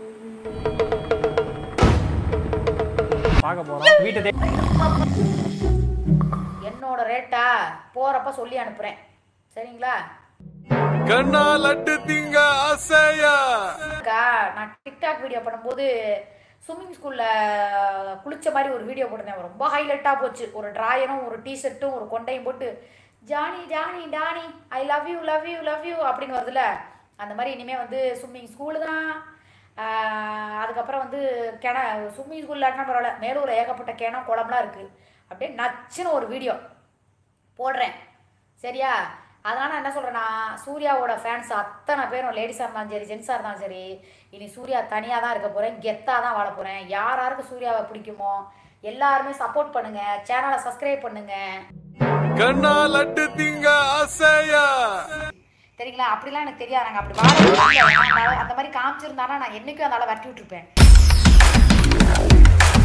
பார்க்க போறோம் வீட்டை தே- என்னோட ரேட்டா போறப்ப சொல்லி அனுப்புறேன் சரிங்களா கண்ணா லட்டு திங்க ஆசையா அக்கா நான் டிக்டாக் வீடியோ பண்ணும்போது ஸ்விம்மிங் ஸ்கூல்ல குளிச்ச மாதிரி ஒரு வீடியோ போட்டிருந்தேன் ரொம்ப ஹைலைட்டாக போச்சு ஒரு ட்ராயரும் ஒரு டிஷர்ட்டும் ஒரு கொண்டையும் போட்டு Johnny Johnny Danny I love you love you love you அப்படின்னு வருதுல்ல அந்த மாதிரி இனிமேல் வந்து ஸ்விம்மிங் ஸ்கூலு தான் ஆஹ் அதுக்கப்புறம் வந்து கிண ஸ்விம்மிங் ஸ்கூல் இல்லாட்டினா பரவாயில்ல மேலூர் ஏகப்பட்ட கிணம் குளம்லாம் இருக்குது அப்படியே நச்சுன்னு ஒரு வீடியோ போடுறேன் சரியா அதனால நான் என்ன சொல்றேன்னா சூர்யாவோட ஃபேன்ஸ் அத்தனை பேரும் லேடிஸாக இருந்தாலும் சரி ஜென்ஸாக இருந்தாலும் சரி இனி சூர்யா தனியாக தான் இருக்க போகிறேன் கெத்தாக தான் வாழ போகிறேன் யார் யாருக்கு சூர்யாவை பிடிக்குமோ எல்லாருமே சப்போர்ட் பண்ணுங்க சேனலை சப்ஸ்கிரைப் பண்ணுங்க கண்ணா லட்டு திங்க ஆசையா சரிங்களா அப்படிலாம் எனக்கு தெரியாது நாங்கள் அப்படி வாழ முடியல. அந்த ஆளு- அந்த மாதிரி காமிச்சிருந்தானா நான் என்னைக்கும் அந்த ஆளை வரட்டி விட்டுருப்பேன்